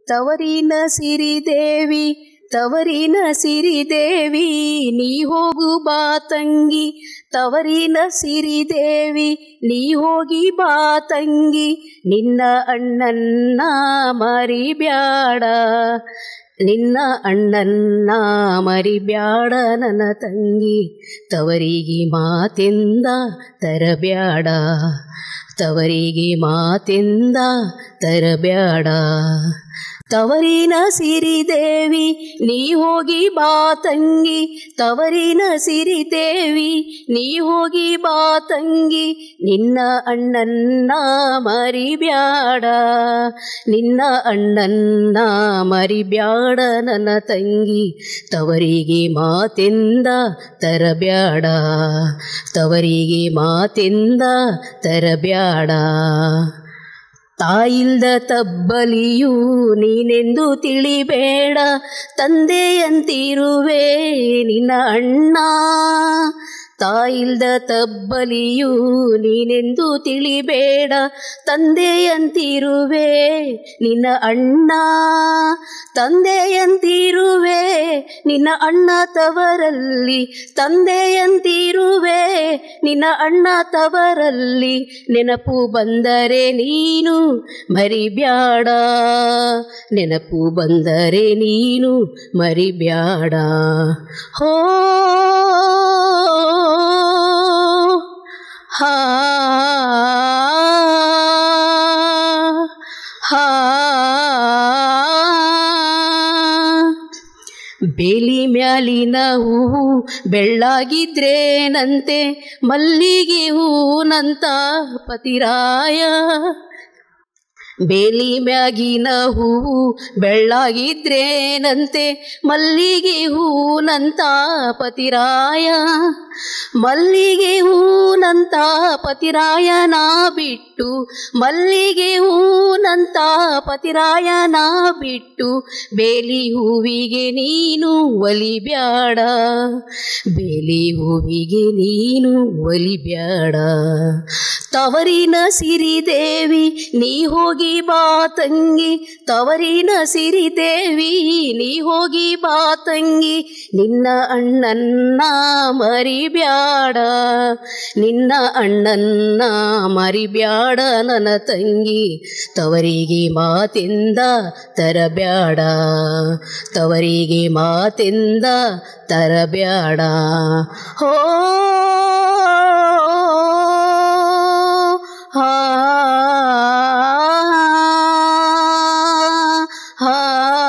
ತವರಿನ ಸಿರಿದೇವಿ ತವರಿನ ಸಿರಿದೇವಿ ನೀ ಹೋಗು ಬಾ ತಂಗಿ ತವರಿನ ಸಿರಿದೇವಿ ನೀ ಹೋಗಿ ಬಾ ತಂಗಿ ನಿನ್ನ ಅಣ್ಣನ್ನ ಮರಿಬ್ಯಾಡ ನಿನ್ನ ಅಣ್ಣನ್ನ ಮರಿಬ್ಯಾಡ ನನ್ನ ತಂಗಿ ತವರಿಗೆ ಮಾತೆಂದ ತರಬ್ಯಾಡ ತವರಿಗೆ ಮಾತೆಂದ ತರಬ್ಯಾಡ ತವರಿನ ಸಿರಿದೇವಿ ನೀ ಹೋಗಿ ಬಾ ತಂಗಿ ತವರಿನ ಸಿರಿದೇವಿ ನೀ ಹೋಗಿ ಬಾ ತಂಗಿ ನಿನ್ನ ಅಣ್ಣನ್ನ ಮರಿಬ್ಯಾಡ ನಿನ್ನ ಅಣ್ಣನ್ನ ಮರಿಬ್ಯಾಡ ನನ್ನ ತಂಗಿ ತವರಿಗೆ ಮಾತೆಂದ ತರಬ್ಯಾಡ ತವರಿಗೆ ಮಾತೆಂದ ತರಬ್ಯಾಡ ತಾಯಿಲ್ದ ತಬ್ಬಲಿಯು ನೀನೆಂದು ತಿಳಿಬೇಡ ತಂದೆಯಂತಿರುವೆ ನಿನ್ನ ಅಣ್ಣ ತಾಯಿಲ್ದ ತಬ್ಬಲಿಯು ನೀನೆಂದು ತಿಳಿಬೇಡ ತಂದೆಯಂತಿರುವೆ ನಿನ್ನ ಅಣ್ಣ ತಂದೆಯಂತಿರುವೆ ನಿನ್ನ ಅಣ್ಣ ತವರಲ್ಲಿ ತಂದೆಯಂತಿರುವೆ ನಿನ್ನ ಅಣ್ಣ ತವರಲ್ಲಿ ನೆನಪು ಬಂದರೆ ನೀನು ಮರಿಬ್ಯಾಡ ನೆನಪು ಬಂದರೆ ನೀನು ಮರಿಬ್ಯಾಡ ಹೋ ಹಾ ಹಾ ಬೇಲಿ ಮ್ಯಾಲಿನ ಹೂವು ಬೆಳ್ಳಾಗಿದ್ರೇನಂತೆ ಮಲ್ಲಿಗೆ ಹೂನಂತ ಪತಿರಾಯ ಬೇಲಿ ಮ್ಯಾಗಿನ ಹೂವು ಬೆಳ್ಳಾಗಿದ್ರೇನಂತೆ ಮಲ್ಲಿಗೆ ಹೂನಂತ ಪತಿರಾಯ ಮಲ್ಲಿಗೆ ಹೂನಂತ ಪತಿರಾಯನ ಬಿಟ್ಟು ಮಲ್ಲಿಗೆ ಹೂನಂತ ಪತಿರಾಯನ ಬಿಟ್ಟು ಬೇಲಿ ಹೂವಿಗೆ ನೀನು ಒಲಿಬ್ಯಾಡ ಬೇಲಿ ಹೂವಿಗೆ ನೀನು ಒಲಿಬ್ಯಾಡ ತವರಿನ ಸಿರಿದೇವಿ ನೀ ಹೋಗಿ ಬಾ ತಂಗಿ ತವರಿನ ಸಿರಿದೇವಿ ನೀ ಹೋಗಿ ಬಾ ತಂಗಿ ನಿನ್ನ ಅಣ್ಣನ್ನ ಮರಿಬ್ಯಾಡ ನಿನ್ನ ಅಣ್ಣನ್ನ ಮರಿಬ್ಯಾಡ ನನ್ನ ತಂಗಿ ತವರಿಗೆ ಮಾತೆಂದ ತರಬ್ಯಾಡ ತವರಿಗೆ ಮಾತೆಂದ ತರಬ್ಯಾಡ ಹೋ ಹಾ ಹಾ